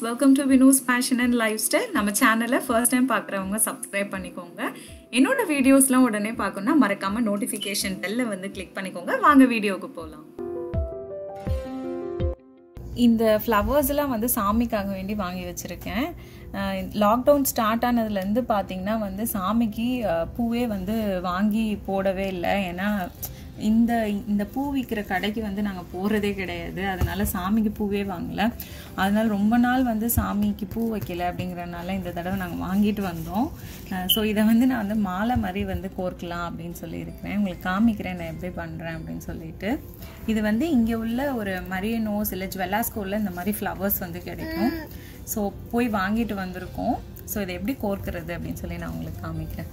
Welcome to Vino's fashion and lifestyle நம்ம சேனலை first time பார்க்குறவங்க சப்ஸ்கிரைப் பண்ணிக்கோங்க என்னோட வீடியோஸ்லாம் உடனே பார்க்கணுன்னா மறக்காமல் நோட்டிஃபிகேஷன் பெல்ல வந்து கிளிக் பண்ணிக்கோங்க வாங்க வீடியோவுக்கு போகலாம் இந்த ஃப்ளவர்ஸ்லாம் வந்து சாமிக்காக வேண்டி வாங்கி வச்சுருக்கேன் லாக்டவுன் ஸ்டார்ட் ஆனதுலேருந்து பார்த்தீங்கன்னா வந்து சாமிக்கு அஹ், பூவே வந்து வாங்கி போடவே இல்லை ஏன்னா இந்த இந்த பூ விற்கிற கடைக்கு வந்து நாங்கள் போகிறதே கிடையாது அதனால சாமிக்கு பூவே வாங்கல அதனால ரொம்ப நாள் வந்து சாமிக்கு பூ வைக்கல அப்படிங்கிறனால இந்த தடவை நாங்கள் வாங்கிட்டு வந்தோம் ஸோ இதை வந்து நான் வந்து மாலை மாதிரி வந்து கோர்க்கலாம் அப்படின்னு சொல்லியிருக்கிறேன் உங்களுக்கு காமிக்கிறேன் நான் எப்படி பண்ணுறேன் அப்படின்னு சொல்லிட்டு இது வந்து இங்கே உள்ள ஒரு மரியனோஸ் இல்லை ஜுவல்லாஸ்கோவில் இந்த மாதிரி ஃப்ளவர்ஸ் வந்து கிடைக்கும் ஸோ போய் வாங்கிட்டு வந்திருக்கோம் ஸோ இதை எப்படி கோர்க்கிறது அப்படின்னு சொல்லி நான் உங்களுக்கு காமிக்கிறேன்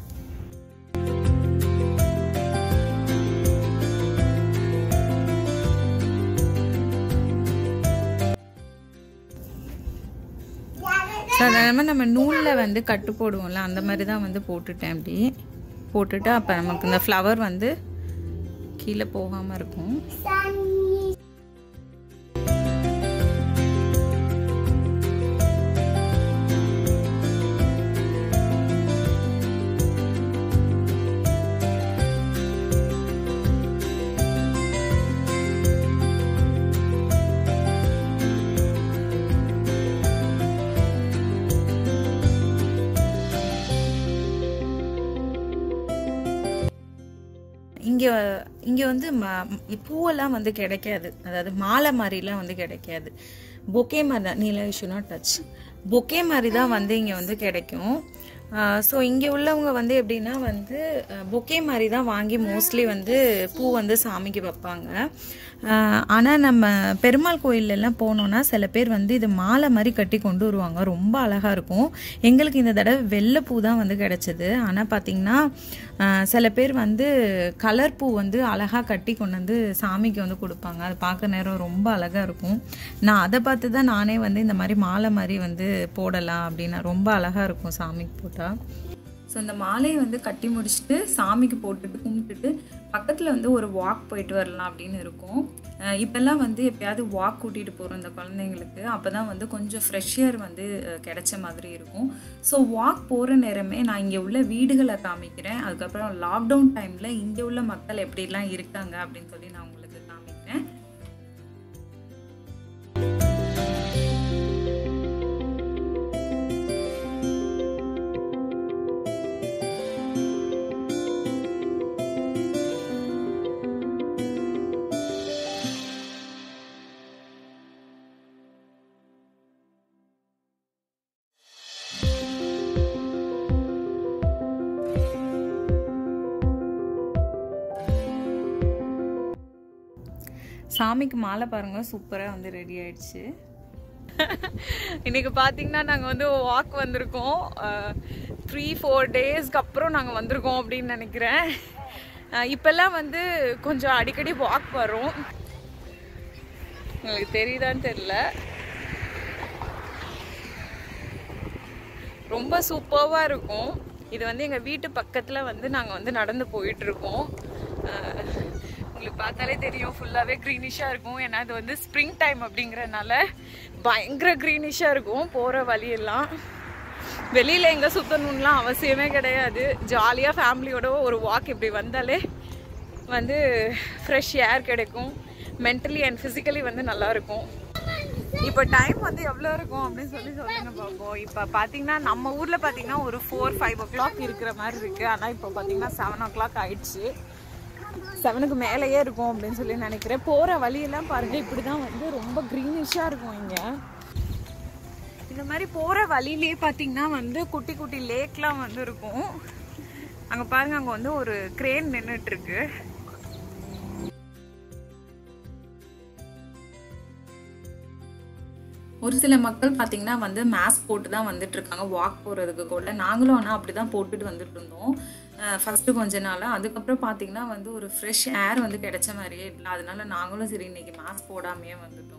சாதாரணமாக நம்ம நூலில் வந்து கட்டு போடுவோம்ல அந்த மாதிரி தான் வந்து போட்டுட்டேன் அப்படி போட்டுட்டு அப்போ நமக்கு இந்த ஃப்ளவர் வந்து கீழே போகாமல் இருக்கும் இங்கே இங்கே வந்து ம பூவெல்லாம் வந்து கிடைக்காது அதாவது மாலை மாதிரிலாம் வந்து கிடைக்காது பொக்கே மாதிரி தான் நீல ஷு நாட் டச் பொக்கே மாதிரி தான் வந்து இங்கே வந்து கிடைக்கும் ஸோ இங்கே உள்ளவங்க வந்து எப்படின்னா வந்து பொக்கே மாதிரி தான் வாங்கி மோஸ்ட்லி வந்து பூ வந்து சாமிக்கு வைப்பாங்க ஆனால் நம்ம பெருமாள் கோயிலெல்லாம் போனோன்னா சில பேர் வந்து இது மாலை மாதிரி கட்டி கொண்டு வருவாங்க ரொம்ப அழகாக இருக்கும் எங்களுக்கு இந்த தடவை வெள்ளை பூ தான் வந்து கிடச்சிது ஆனால் பார்த்திங்கன்னா சில பேர் வந்து கலர் பூ வந்து அழகாக கட்டி கொண்டு வந்து சாமிக்கு வந்து கொடுப்பாங்க அது பார்க்க நேரம் ரொம்ப அழகாக இருக்கும் நான் அதை பார்த்து தான் நானே வந்து இந்த மாதிரி மாலை மாதிரி வந்து போடலாம் அப்படின்னா ரொம்ப அழகாக இருக்கும் சாமிக்கு போட்டால் ஸோ இந்த மாலையை வந்து கட்டி முடிச்சுட்டு சாமிக்கு போட்டுட்டு கும்பிட்டுட்டு பக்கத்தில் வந்து ஒரு வாக் போயிட்டு வரலாம் அப்படின்னு இருக்கும் அஹ் இப்பெல்லாம் வந்து எப்பயாவது வாக் கூட்டிகிட்டு போகிறோம் இந்த குழந்தைங்களுக்கு அப்போ தான் வந்து கொஞ்சம் ஃப்ரெஷ்ஷியர் வந்து அஹ், கிடைச்ச மாதிரி இருக்கும் ஸோ வாக் போகிற நேரமே நான் இங்கே உள்ள வீடுகளை காமிக்கிறேன் அதுக்கப்புறம் லாக்டவுன் டைமில் இங்கே உள்ள மக்கள் எப்படிலாம் இருக்காங்க அப்படின்னு சொல்லி நான் உங்களுக்கு காமிக்கிறேன் சாமிக்கு மாலை பாருங்க சூப்பராக வந்து ரெடி ஆயிடுச்சு இன்னைக்கு பார்த்தீங்கன்னா நாங்கள் வந்து வாக் வந்திருக்கோம் த்ரீ ஃபோர் டேஸ்க்கு அப்புறம் நாங்கள் வந்திருக்கோம் அப்படின்னு நினைக்கிறேன் அஹ் இப்பெல்லாம் வந்து கொஞ்சம் அடிக்கடி வாக் வரும் உங்களுக்கு தெரியுதான்னு தெரியல ரொம்ப சூப்பர்வாக இருக்கும் இது வந்து எங்கள் வீட்டு பக்கத்தில் வந்து நாங்கள் வந்து நடந்து போயிட்டு இருக்கோம் அஹ் உங்களுக்கு பார்த்தாலே தெரியும் ஃபுல்லாகவே க்ரீனிஷாக இருக்கும் ஏன்னா இது வந்து ஸ்ப்ரிங் டைம் அப்படிங்கிறனால பயங்கர க்ரீனிஷாக இருக்கும் போகிற வழியெல்லாம் வெளியில் எங்கே சுற்றணும்லாம் அவசியமே கிடையாது ஜாலியாக ஃபேமிலியோட ஒரு வாக் இப்படி வந்தாலே வந்து ஃப்ரெஷ் ஏர் கிடைக்கும் மென்டலி அண்ட் ஃபிசிக்கலி வந்து நல்லா இருக்கும் இப்போ டைம் வந்து எவ்வளோ இருக்கும் அப்படின்னு சொல்லி சொல்லுங்க பார்ப்போம் இப்போ பார்த்தீங்கன்னா நம்ம ஊரில் பார்த்தீங்கன்னா ஒரு ஃபோர் ஃபைவ் ஓ கிளாக் இருக்கிற மாதிரி இருக்குது ஆனால் இப்போ பார்த்தீங்கன்னா செவன் ஓ கிளாக் ஆயிடுச்சு செவனுக்கு மேலேயே இருக்கும் அப்படின்னு சொல்லி நினைக்கிறேன் போகிற வழியெல்லாம் பாருங்கள் இப்படி தான் வந்து ரொம்ப க்ரீனிஷாக இருக்கும் இங்கே இந்த மாதிரி போகிற வழியிலே பார்த்தீங்கன்னா வந்து குட்டி குட்டி லேக்லாம் வந்து இருக்கும் அங்கே பாருங்க அங்கே வந்து ஒரு கிரேன் நின்றுட்டு இருக்கு ஒரு சில மக்கள் பார்த்தீங்கன்னா வந்து மாஸ்க் போட்டு தான் வந்துட்டு இருக்காங்க வாக் போகிறதுக்கு கூட நாங்களும் ஆனால் அப்படி தான் போட்டுட்டு வந்துட்டு இருந்தோம் ஃபஸ்ட்டு கொஞ்ச நாள் அதுக்கப்புறம் பார்த்தீங்கன்னா வந்து ஒரு ஃப்ரெஷ் ஏர் வந்து கிடைச்ச மாதிரியே இல்லை அதனால நாங்களும் சரி இன்னைக்கு மாஸ்க் போடாமையே வந்துட்டோம்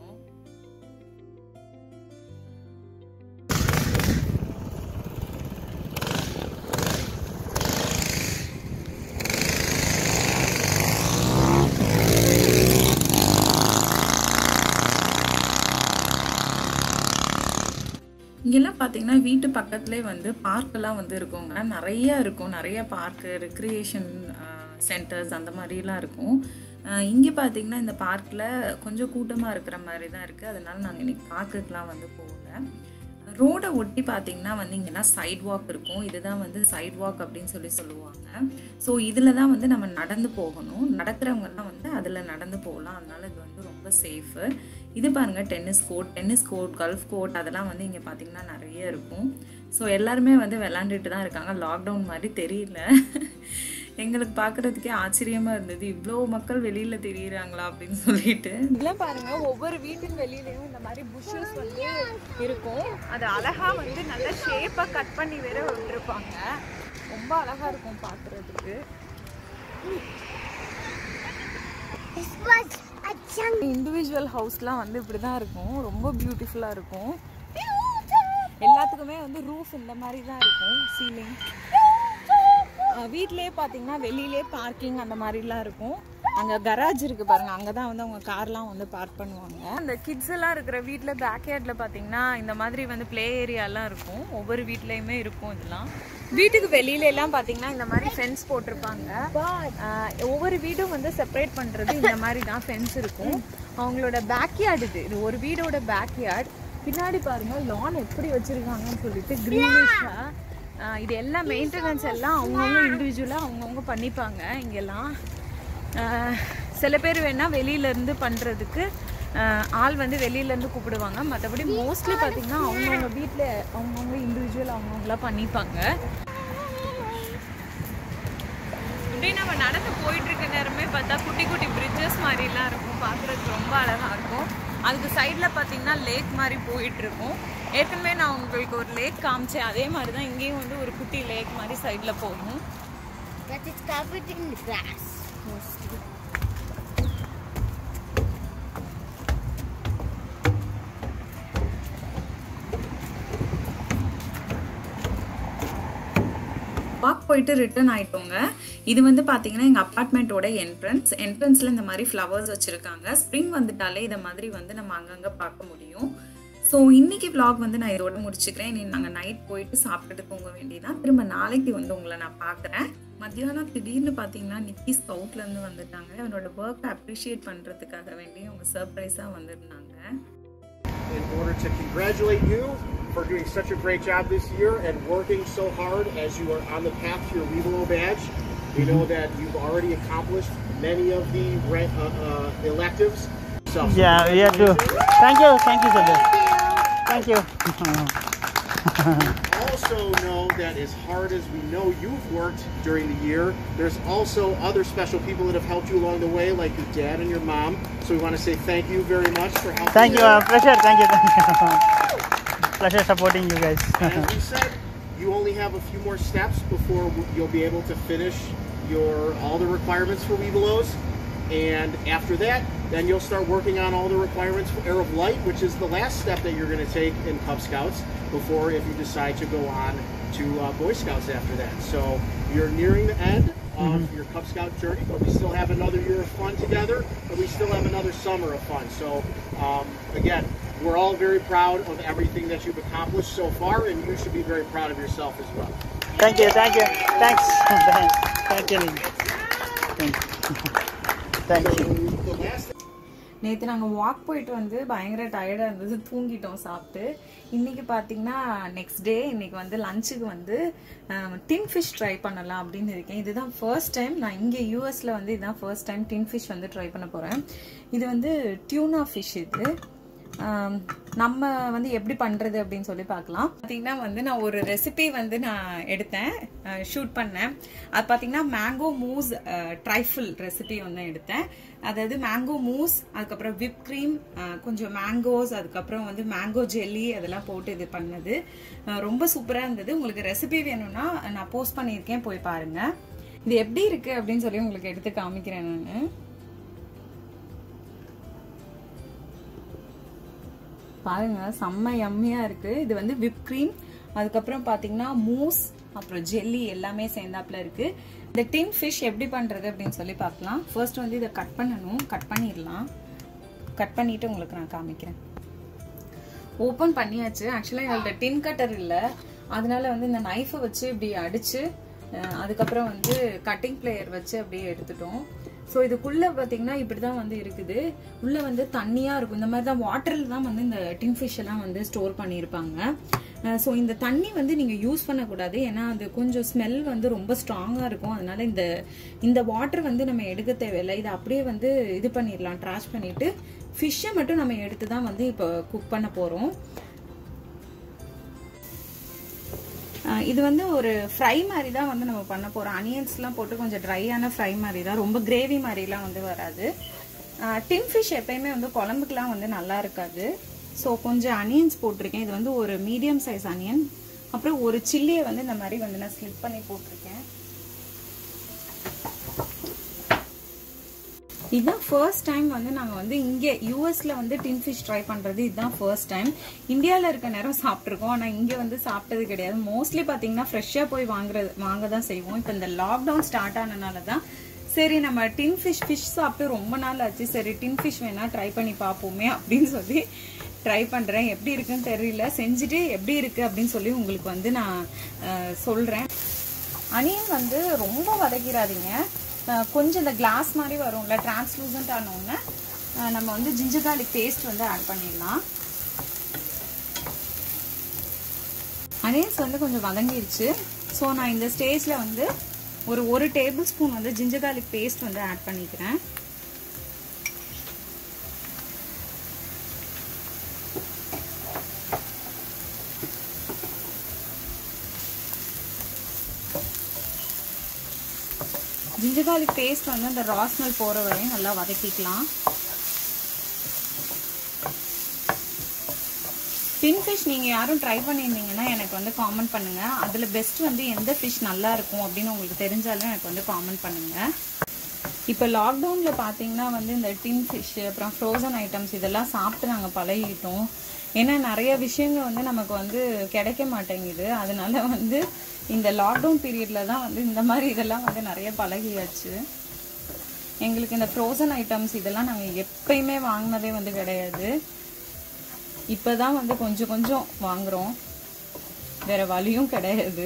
பார்த்தீங்கன்னா வீட்டு பக்கத்துலேயே வந்து பார்க்கெல்லாம் வந்து இருக்குங்க நிறைய இருக்கும் நிறைய பார்க்கு ரெக்ரியேஷன் சென்டர்ஸ் அந்த மாதிரிலாம் இருக்கும் இங்கே பார்த்தீங்கன்னா இந்த பார்க்கில் கொஞ்சம் கூட்டமாக இருக்கிற மாதிரி தான் இருக்குது அதனால நாங்கள் இன்றைக்கி பார்க்குக்கெலாம் வந்து போகல ரோடை ஒட்டி பார்த்தீங்கன்னா வந்து இங்கன்னா சைட் வாக் இருக்கும் இதுதான் வந்து சைட் வாக் அப்படின்னு சொல்லி சொல்லுவாங்க ஸோ இதில் தான் வந்து நம்ம நடந்து போகணும் நடக்கிறவங்கலாம் வந்து அதில் நடந்து போகலாம் அதனால இது வந்து ரொம்ப சேஃபு இது பாருங்கள் tennis court tennis court golf court அதெல்லாம் வந்து இங்கே பார்த்தீங்கன்னா நிறைய இருக்கும் ஸோ எல்லாருமே வந்து விளாண்டுட்டு தான் இருக்காங்க லாக்டவுன் மாதிரி தெரியல எங்களுக்கு பார்க்குறதுக்கே ஆச்சரியமாக இருந்தது இவ்வளோ மக்கள் வெளியில் தெரியுறாங்களா அப்படின்னு சொல்லிட்டு இதெல்லாம் பாருங்க ஒவ்வொரு வீட்டின் வெளியிலயும் இந்த மாதிரி புஷ்ஷஸ் வந்து இருக்கும் அது அழகா வந்து நல்ல ஷேப்பா கட் பண்ணி வேற விட்டுருப்பாங்க ரொம்ப அழகா இருக்கும் பாக்குறதுக்கு இண்டிவிஜுவல் ஹவுஸ்லாம் வந்து இப்படி தான் இருக்கும் ரொம்ப பியூட்டிஃபுல்லாக இருக்கும் எல்லாத்துக்குமே வந்து ரூஃப் இந்த மாதிரி தான் இருக்கும் சீலிங் வீட்லயே பார்த்தீங்கன்னா வெளியிலே பார்க்கிங் அந்த மாதிரிலாம் இருக்கும் அங்கே கராஜ் இருக்கு பாருங்க அங்கே தான் வந்து அவங்க கார்லாம் வந்து பார்க் பண்ணுவாங்க அந்த கிட்ஸ் எல்லாம் இருக்கிற வீட்டில் பேக்யார்டில் பார்த்தீங்கன்னா இந்த மாதிரி வந்து ப்ளே ஏரியாலாம் இருக்கும் ஒவ்வொரு வீட்லேயுமே இருக்கும் இதெல்லாம் வீட்டுக்கு வெளியில எல்லாம் பார்த்தீங்கன்னா இந்த மாதிரி ஃபென்ஸ் போட்டிருப்பாங்க ஆஹ் ஒவ்வொரு வீடும் வந்து செப்பரேட் பண்ணுறது இந்த மாதிரி தான் ஃபென்ஸ் இருக்கும் அவங்களோட பேக்யார்டு இது இது ஒரு வீடோட பேக்யார்ட் பின்னாடி பாருங்க லான் எப்படி வச்சிருக்காங்கன்னு சொல்லிட்டு க்ரீனிஷா இது எல்லாம் மெயின்டெனன்ஸ் எல்லாம் அவங்கவுங்க இண்டிவிஜுவலாக அவங்கவுங்க பண்ணிப்பாங்க இங்கெல்லாம் ஆஹ் சில பேர் வேணால் வெளியிலேருந்து பண்ணுறதுக்கு ஆள் வந்து வெளியிலேருந்து கூப்பிடுவாங்க மற்றபடி மோஸ்ட்லி பார்த்தீங்கன்னா அவங்கவுங்க வீட்டில் அவங்கவுங்க இண்டிவிஜுவல் அவங்கவுங்களாம் பண்ணிப்பாங்க இப்படி நம்ம நடந்து போயிட்டு இருக்க நேரமே பார்த்தா குட்டி குட்டி பிரிட்ஜஸ் மாதிரிலாம் இருக்கும் பார்க்குறதுக்கு ரொம்ப அழகாக இருக்கும் அதுக்கு சைடில் பார்த்தீங்கன்னா லேக் மாதிரி போயிட்டு இருக்கும் ஏற்கனவே நான் உங்களுக்கு ஒரு லேக் காமிச்சேன் அதே மாதிரி தான் இங்கேயும் வந்து ஒரு குட்டி லேக் மாதிரி சைடில் போகும் But it's covered in grass mostly. Walk போயிட்டு ரிட்டர்ன் ஆயிட்டோங்க இது வந்து பார்த்தீங்கன்னா எங்கள் அப்பார்ட்மெண்ட்டோட என்ட்ரன்ஸ் என்ட்ரன்ஸில் இந்த மாதிரி ஃப்ளவர்ஸ் வச்சுருக்காங்க ஸ்ப்ரிங் வந்துட்டாலே இதை மாதிரி வந்து நம்ம அங்கங்கே பார்க்க முடியும் ஸோ இன்னைக்கு vlog வந்து நான் இதோட முடிச்சுக்கிறேன் இனி நாங்கள் நைட் போயிட்டு சாப்பிட்டுட்டு தூங்க வேண்டியதான் திரும்ப நாளைக்கு வந்து உங்களை நான் பார்க்குறேன் மத்தியானம் திடீர்னு பார்த்தீங்கன்னா நிக்கி ஸ்கவுட்லேருந்து வந்துட்டாங்க அவனோட ஒர்க்கை அப்ரிஷியேட் பண்ணுறதுக்காக வேண்டி அவங்க சர்ப்ரைஸாக வந்திருந்தாங்க in order to congratulate you for doing such a great job this year and working so hard as you are on the path to your Revelo badge. We know that you've already accomplished many of the re- uh, uh, electives. So, Yeah, we have to. Thank you, thank you, Sajid. Thank you. also know that as hard as we know you've worked during the year, there's also other special people that have helped you along the way, like your dad and your mom. So we want to say thank you very much for helping. Thank you. them. Uh, pleasure. Thank you. Thank you. pleasure supporting you guys. And as we said, you only have a few more steps before w- you'll be able to finish your all the requirements for Webelos. And after that, then you'll start working on all the requirements for Air of Light, which is the last step that you're going to take in Cub Scouts before if you decide to go on to uh, Boy Scouts after that. So you're nearing the end of your Cub Scout journey, but we still have another year of fun together, and we still have another summer of fun. So um, again, we're all very proud of everything that you've accomplished so far, and you should be very proud of yourself as well. Thank you. Thank you. Thanks. Thanks. Thank you. Lynn. Thank you. Thank you. The last நேற்று நாங்கள் walk போயிட்டு வந்து பயங்கர டயர்டாக இருந்தது தூங்கிட்டோம் சாப்பிட்டு இன்னைக்கு பார்த்தீங்கன்னா நெக்ஸ்ட் டே இன்னைக்கு வந்து லஞ்சுக்கு வந்து டின் ஃபிஷ் ட்ரை பண்ணலாம் அப்படின்னு இருக்கேன் இதுதான் ஃபர்ஸ்ட் டைம் நான் இங்கே யூஎஸில் வந்து இதுதான் ஃபர்ஸ்ட் டைம் டின் ஃபிஷ் வந்து ட்ரை பண்ண போகிறேன் இது வந்து டியூனா ஃபிஷ் இது ஆம், நம்ம வந்து எப்படி பண்ணுறது அப்படின்னு சொல்லி பார்க்கலாம் பார்த்தீங்கன்னா வந்து நான் ஒரு ரெசிபி வந்து நான் எடுத்தேன் ஷூட் பண்ணேன் அது பார்த்தீங்கன்னா மேங்கோ மூஸ் ட்ரைஃபிள் ரெசிபி வந்து எடுத்தேன் அதாவது மேங்கோ மூஸ் அதுக்கப்புறம் விப் க்ரீம் கொஞ்சம் மேங்கோஸ் அதுக்கப்புறம் வந்து மேங்கோ ஜெல்லி அதெல்லாம் போட்டு இது பண்ணது அஹ், ரொம்ப சூப்பராக இருந்தது உங்களுக்கு ரெசிபி வேணும்னா நான் போஸ்ட் பண்ணியிருக்கேன் போய் பாருங்க இது எப்படி இருக்கு அப்படின்னு சொல்லி உங்களுக்கு எடுத்து காமிக்கிறேன் நான் பாருங்க செம்ம யம்மியா இருக்கு இது வந்து விப் க்ரீம் அதுக்கப்புறம் பாத்தீங்கன்னா மூஸ் அப்புறம் ஜெல்லி எல்லாமே சேர்ந்தாப்புல இருக்கு இந்த டின் ஃபிஷ் எப்படி பண்றது அப்படின்னு சொல்லி பார்க்கலாம் ஃபர்ஸ்ட் வந்து இதை கட் பண்ணணும் கட் பண்ணிடலாம் கட் பண்ணிட்டு உங்களுக்கு நான் காமிக்கிறேன் ஓப்பன் பண்ணியாச்சு ஆக்சுவலாக எங்கள்கிட்ட டின் கட்டர் இல்லை அதனால வந்து இந்த நைஃபை வச்சு இப்படி அடிச்சு அஹ், அதுக்கப்புறம் வந்து கட்டிங் பிளேயர் வச்சு அப்படியே எடுத்துட்டோம் ஸோ இதுக்குள்ள பார்த்தீங்கன்னா இப்படி தான் வந்து இருக்குது உள்ள வந்து தண்ணியா இருக்கும் இந்த மாதிரி தான் வாட்டரில் தான் வந்து இந்த டின் ஃபிஷ் எல்லாம் வந்து ஸ்டோர் பண்ணியிருப்பாங்க ஸோ இந்த தண்ணி வந்து நீங்கள் யூஸ் பண்ணக்கூடாது ஏன்னா அது கொஞ்சம் ஸ்மெல் வந்து ரொம்ப ஸ்ட்ராங்காக இருக்கும் அதனால இந்த இந்த வாட்டர் வந்து நம்ம எடுக்க தேவையில்லை இதை அப்படியே வந்து இது பண்ணிடலாம் ட்ராஷ் பண்ணிட்டு ஃபிஷ்ஷை மட்டும் நம்ம எடுத்து தான் வந்து இப்போ குக் பண்ண போகிறோம் ஆஹ் இது வந்து ஒரு ஃப்ரை மாதிரி தான் வந்து நம்ம பண்ண போறோம் அனியன்ஸ்லாம் போட்டு கொஞ்சம் ட்ரையான ஃப்ரை மாதிரி தான் ரொம்ப கிரேவி மாதிரிலாம் வந்து வராது டின் ஃபிஷ் எப்பயுமே வந்து குழம்புக்குலாம் வந்து நல்லா இருக்காது ஸோ கொஞ்சம் அனியன்ஸ் போட்டிருக்கேன் இது வந்து ஒரு மீடியம் சைஸ் அனியன் அப்புறம் ஒரு சில்லியை வந்து இந்த மாதிரி வந்து நான் ஸ்லிப் பண்ணி போட்டிருக்கேன் இதுதான் ஃபர்ஸ்ட் டைம் வந்து நாங்கள் வந்து இங்கே யூஎஸ்ல வந்து டின் ஃபிஷ் ட்ரை பண்ணுறது இதுதான் ஃபர்ஸ்ட் டைம் இந்தியாவில் இருக்க நேரம் சாப்பிட்ருக்கோம் ஆனால் இங்கே வந்து சாப்பிட்டது கிடையாது மோஸ்ட்லி பார்த்தீங்கன்னா ஃப்ரெஷ்ஷாக போய் வாங்குறது வாங்க தான் செய்வோம் இப்போ இந்த லாக்டவுன் ஸ்டார்ட் ஆனனால தான் சரி நம்ம டின் ஃபிஷ் ஃபிஷ் சாப்பிட்டு ரொம்ப நாள் ஆச்சு சரி டின் ஃபிஷ் வேணா ட்ரை பண்ணி பார்ப்போமே அப்படின்னு சொல்லி ட்ரை பண்ணுறேன் எப்படி இருக்குன்னு தெரியல செஞ்சுட்டு எப்படி இருக்கு அப்படின்னு சொல்லி உங்களுக்கு வந்து நான் அஹ், சொல்றேன் அனியன் வந்து ரொம்ப வதக்கிடாதீங்க அஹ் கொஞ்சம் இந்த கிளாஸ் மாதிரி வரும்ல டிரான்ஸ்லூசன்ட் ஆனோடனே அஹ் நம்ம வந்து ஜிஞ்சர் garlic பேஸ்ட் வந்து ஆட் பண்ணிடலாம் அனியன்ஸ் வந்து கொஞ்சம் வதங்கிருச்சு ஸோ நான் இந்த ஸ்டேஜில் வந்து ஒரு ஒரு டேபிள் ஸ்பூன் வந்து ஜிஞ்சர் garlic பேஸ்ட் வந்து ஆட் பண்ணிக்கிறேன் ஜிஞ்சர் garlic பேஸ்ட் வந்து அந்த ரா ஸ்மெல் போகிற வரையும் நல்லா வதக்கிக்கலாம் டின் ஃபிஷ் நீங்கள் யாரும் ட்ரை பண்ணியிருந்தீங்கன்னா எனக்கு வந்து காமெண்ட் பண்ணுங்கள் அதில் பெஸ்ட் வந்து எந்த ஃபிஷ் நல்லா இருக்கும் அப்படின்னு உங்களுக்கு தெரிஞ்சாலும் எனக்கு வந்து காமெண்ட் பண்ணுங்கள் இப்போ லாக்டவுனில் பார்த்தீங்கன்னா வந்து இந்த டின் ஃபிஷ் அப்புறம் ஃப்ரோசன் ஐட்டம்ஸ் இதெல்லாம் சாப்பிட்டு நாங்கள் பழகிட்டோம் ஏன்னா நிறைய விஷயங்கள் வந்து நமக்கு வந்து கிடைக்க மாட்டேங்குது அதனால வந்து இந்த லாக்டவுன் பீரியடில் தான் வந்து இந்த மாதிரி இதெல்லாம் வந்து நிறைய பழகியாச்சு எங்களுக்கு இந்த ஃப்ரோசன் ஐட்டம்ஸ் இதெல்லாம் நாங்கள் எப்பயுமே வாங்கினதே வந்து கிடையாது இப்போதான் வந்து கொஞ்சம் கொஞ்சம் வாங்குறோம் வேற வழியும் கிடையாது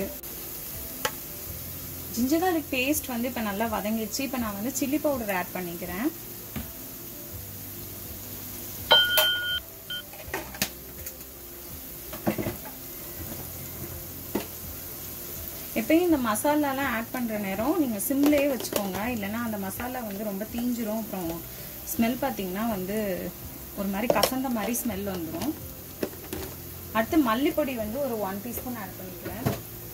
ஜிஞ்சர் garlic பேஸ்ட் வந்து இப்போ நல்லா வதங்கிடுச்சு இப்போ நான் வந்து சில்லி பவுடர் ஆட் பண்ணிக்கிறேன் எப்பயும் இந்த மசாலாலாம் ஆட் பண்ணுற நேரம் நீங்கள் சிம்லேயே வச்சுக்கோங்க இல்லைன்னா அந்த மசாலா வந்து ரொம்ப தீஞ்சிரும் அப்புறம் ஸ்மெல் பார்த்தீங்கன்னா வந்து ஒரு மாதிரி கசந்த மாதிரி ஸ்மெல் வந்துடும் அடுத்து மல்லிப்பொடி வந்து ஒரு ஒன் டீஸ்பூன் ஆட் பண்ணிக்கிறேன்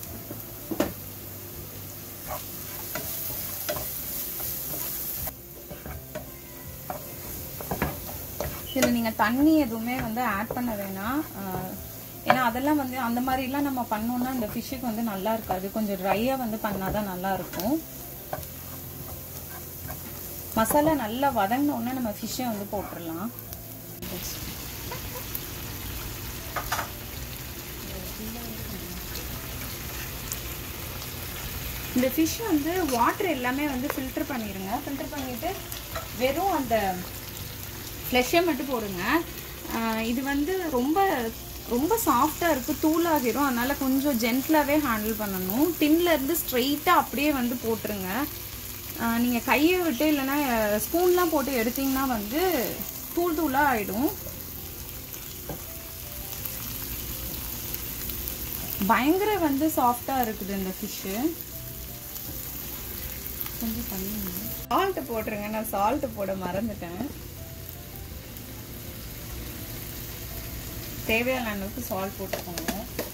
இதில் நீங்கள் தண்ணி எதுவுமே வந்து ஆட் பண்ண வேணாம் ஆஹ், ஏன்னா அதெல்லாம் வந்து அந்த மாதிரிலாம் நம்ம பண்ணோம்னா இந்த ஃபிஷ்ஷுக்கு வந்து நல்லா இருக்காது கொஞ்சம் ட்ரையாக வந்து பண்ணாதான் நல்லா இருக்கும் மசாலா நல்லா வதங்கின உடனே நம்ம ஃபிஷ்ஷை வந்து போட்டுடலாம் இந்த ஃபிஷ் வந்து வாட்டர் எல்லாமே வந்து ஃபில்டர் பண்ணிடுங்க ஃபில்டர் பண்ணிட்டு வெறும் அந்த ஃப்ளெஷ்ஷை மட்டும் போடுங்க ஆஹ் இது வந்து ரொம்ப ரொம்ப சாஃப்டாக இருக்குது தூளாகிரும் அதனால கொஞ்சம் ஜென்டிலாகவே ஹேண்டில் பண்ணணும் டின்ல இருந்து ஸ்ட்ரெயிட்டாக அப்படியே வந்து போட்டுருங்க நீங்கள் கையை விட்டு இல்லைன்னா ஸ்பூன்லாம் போட்டு எடுத்தீங்கன்னா வந்து தூள் தூளாக ஆயிடும் பயங்கர வந்து சாஃப்டாக இருக்குது இந்த ஃபிஷ்ஷு கொஞ்சம் தண்ணி சால்ட்டு போட்டுருங்க நான் சால்ட்டு போட மறந்துட்டேன் தேவையான அளவுக்கு சால்ட் போட்டுக்கோங்க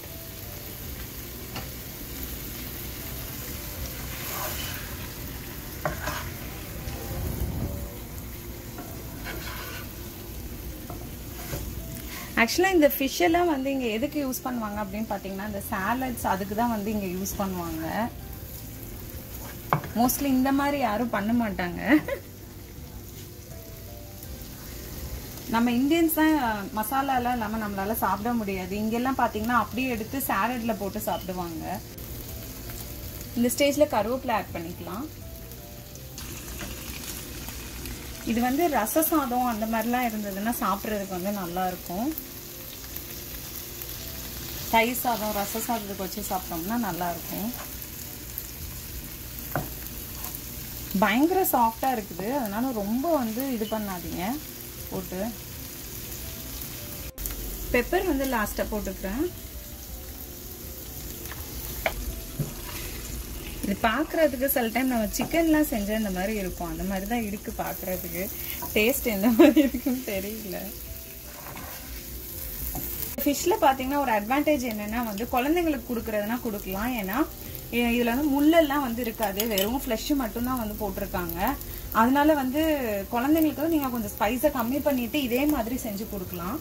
ஆக்சுவலாக இந்த ஃபிஷ் எல்லாம் வந்து இங்கே எதுக்கு யூஸ் பண்ணுவாங்க அப்படின்னு பார்த்தீங்கன்னா இந்த சாலட்ஸ் அதுக்கு தான் வந்து இங்கே யூஸ் பண்ணுவாங்க மோஸ்ட்லி இந்த மாதிரி யாரும் பண்ண மாட்டாங்க நம்ம இந்தியன்ஸ் தான் மசாலாலாம் இல்லாமல் நம்மளால சாப்பிட முடியாது இங்கெல்லாம் பார்த்தீங்கன்னா அப்படியே எடுத்து சாலட்ல போட்டு சாப்பிடுவாங்க இந்த ஸ்டேஜில் கருவேப்பிலை ஆட் பண்ணிக்கலாம் இது வந்து ரச சாதம் அந்த மாதிரிலாம் இருந்ததுன்னா சாப்பிட்றதுக்கு வந்து நல்லா இருக்கும் தயிர் சாதம் ரச சாதத்துக்கு வச்சு சாப்பிட்டோம்னா நல்லா இருக்கும் பயங்கர சாஃப்டா இருக்குது அதனால ரொம்ப வந்து இது பண்ணாதீங்க போட்டு பெப்பர் வந்து லாஸ்டா போட்டுக்கிறேன் இது பார்க்கறதுக்கு சில டைம் நம்ம சிக்கன்லாம் செஞ்ச இந்த மாதிரி இருக்கும் அந்த மாதிரி தான் இருக்கு பார்க்கறதுக்கு டேஸ்ட் எந்த மாதிரி இருக்குன்னு தெரியல ஃபிஷ்ல பாத்தீங்கன்னா ஒரு அட்வான்டேஜ் என்னன்னா வந்து குழந்தைங்களுக்கு கொடுக்கறதுனா கொடுக்கலாம் ஏன்னா இ- இதுல வந்து முள்ளெல்லாம் வந்து இருக்காது வெறும் ஃப்ளஷ் மட்டும் தான் வந்து போட்டிருக்காங்க அதனால வந்து குழந்தைங்களுக்கு நீங்க கொஞ்சம் ஸ்பைஸை கம்மி பண்ணிட்டு இதே மாதிரி செஞ்சு கொடுக்கலாம்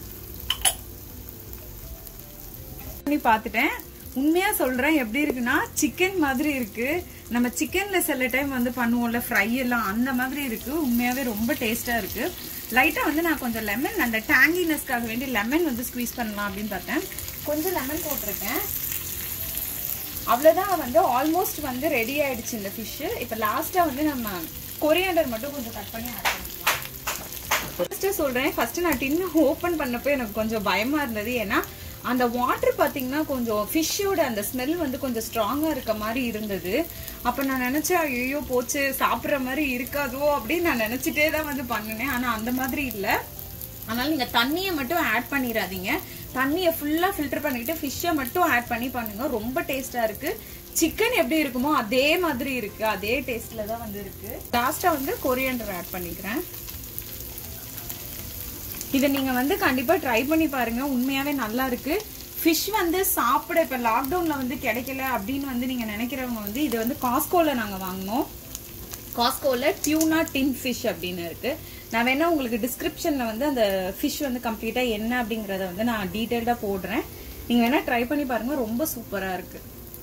பண்ணி பார்த்துட்டேன் உண்மையா சொல்றேன் எப்படி இருக்குன்னா சிக்கன் மாதிரி இருக்கு நம்ம சிக்கன்ல சில டைம் வந்து பண்ணுவோம்ல ஃப்ரை எல்லாம் அந்த மாதிரி இருக்கு உண்மையாவே ரொம்ப டேஸ்டா இருக்கு லைட்டா வந்து நான் கொஞ்சம் லெமன் அந்த டேங்கினஸ்க்காக வேண்டி லெமன் வந்து ஸ்குவீஸ் பண்ணலாம் அப்படின்னு பார்த்தேன் கொஞ்சம் லெமன் போட்டிருக்கேன் அவ்வளவுதான் வந்து ஆல்மோஸ்ட் வந்து ரெடி ஆயிடுச்சு இந்த ஃபிஷ் இப்போ லாஸ்டா வந்து நம்ம கொரியாண்டர் மட்டும் கொஞ்சம் கட் பண்ணி ஆட் பண்ணிக்கலாம் ஃபர்ஸ்ட் சொல்றேன் ஃபர்ஸ்ட் நான் டின்னு ஓபன் பண்ணப்போ எனக்கு கொஞ்சம் பயமா இருந்தது ஏன்னா அந்த வாட்டர் பாத்தீங்கன்னா கொஞ்சம் ஃபிஷ்ஷோட அந்த ஸ்மெல் வந்து கொஞ்சம் ஸ்ட்ராங்கா இருக்க மாதிரி இருந்தது அப்ப நான் நினைச்சேன் ஐயோ போச்சு சாப்பிடுற மாதிரி இருக்காதோ அப்படின்னு நான் நினைச்சிட்டே தான் வந்து பண்ணினேன் ஆனா அந்த மாதிரி இல்ல அதனால நீங்க தண்ணியை மட்டும் ஆட் பண்ணிடாதீங்க தண்ணியை ஃபுல்லா ஃபில்டர் பண்ணிட்டு ஃபிஷ்ஷை மட்டும் ஆட் பண்ணி பண்ணுங்க ரொம்ப டேஸ்டா இருக்கு சிக்கன் எப்படி இருக்குமோ அதே மாதிரி இருக்கு அதே டேஸ்ட்ல தான் வந்து இருக்கு லாஸ்டா வந்து கொரியண்டர் ஆட் பண்ணிக்கிறேன் இதை நீங்க வந்து கண்டிப்பா ட்ரை பண்ணி பாருங்க உண்மையாவே நல்லா இருக்கு ஃபிஷ் வந்து சாப்பிட இப்ப லாக்டவுன்ல வந்து கிடைக்கல அப்படின்னு வந்து நீங்க நினைக்கிறவங்க வந்து இது வந்து காஸ்கோல நாங்க வாங்கினோம் காஸ்கோல டியூனா டின் ஃபிஷ் அப்படின்னு இருக்கு நான் வேணா உங்களுக்கு டிஸ்கிரிப்ஷன்ல வந்து அந்த ஃபிஷ் வந்து கம்ப்ளீட்டா என்ன அப்படிங்கறத வந்து நான் டீடைல்டா போடுறேன் நீங்க வேணா ட்ரை பண்ணி பாருங்க ரொம்ப சூப்பரா இருக்கு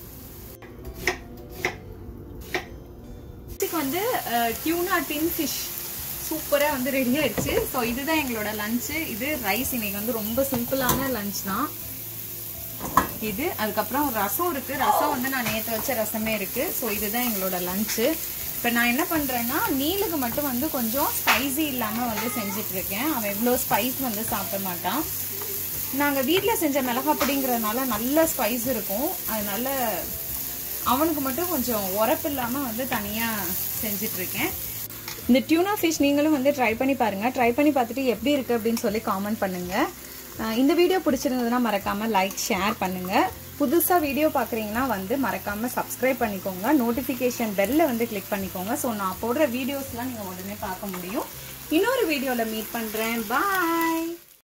இதுக்கு வந்து டியூனா டின் ஃபிஷ் சூப்பரா வந்து ரெடி ஆயிடுச்சு ஸோ இதுதான் எங்களோட லஞ்சு இது ரைஸ் இன்னைக்கு வந்து ரொம்ப சிம்பிளான லஞ்ச் தான் இது அதுக்கப்புறம் ரசம் இருக்கு ரசம் வந்து நான் நேற்று வச்ச ரசமே இருக்கு ஸோ இதுதான் எங்களோட லஞ்சு இப்போ நான் என்ன பண்றேன்னா நீலுக்கு மட்டும் வந்து கொஞ்சம் ஸ்பைசி இல்லாம வந்து செஞ்சுட்டு இருக்கேன் அவன் எவ்வளோ ஸ்பைஸ் வந்து சாப்பிட மாட்டான் நாங்கள் வீட்டில் செஞ்ச மிளகா பொடிங்கிறதுனால நல்ல ஸ்பைஸ் இருக்கும் அதனால அவனுக்கு மட்டும் கொஞ்சம் உரப்பு இல்லாமல் வந்து தனியாக செஞ்சுட்டு இருக்கேன் இந்த டியூனா ஃபிஷ் நீங்களும் வந்து ட்ரை பண்ணி பாருங்க ட்ரை பண்ணி பார்த்துட்டு எப்படி இருக்கு அப்படின்னு சொல்லி காமெண்ட் பண்ணுங்க அஹ் இந்த வீடியோ பிடிச்சிருந்ததுன்னா மறக்காம லைக் ஷேர் பண்ணுங்க புதுசா வீடியோ பாக்குறீங்கன்னா வந்து மறக்காம சப்ஸ்கிரைப் பண்ணிக்கோங்க நோட்டிபிகேஷன் பெல்ல வந்து கிளிக் பண்ணிக்கோங்க ஸோ நான் போடுற வீடியோஸ்லாம் நீங்க உடனே பார்க்க முடியும் இன்னொரு வீடியோல மீட் பண்றேன் பாய்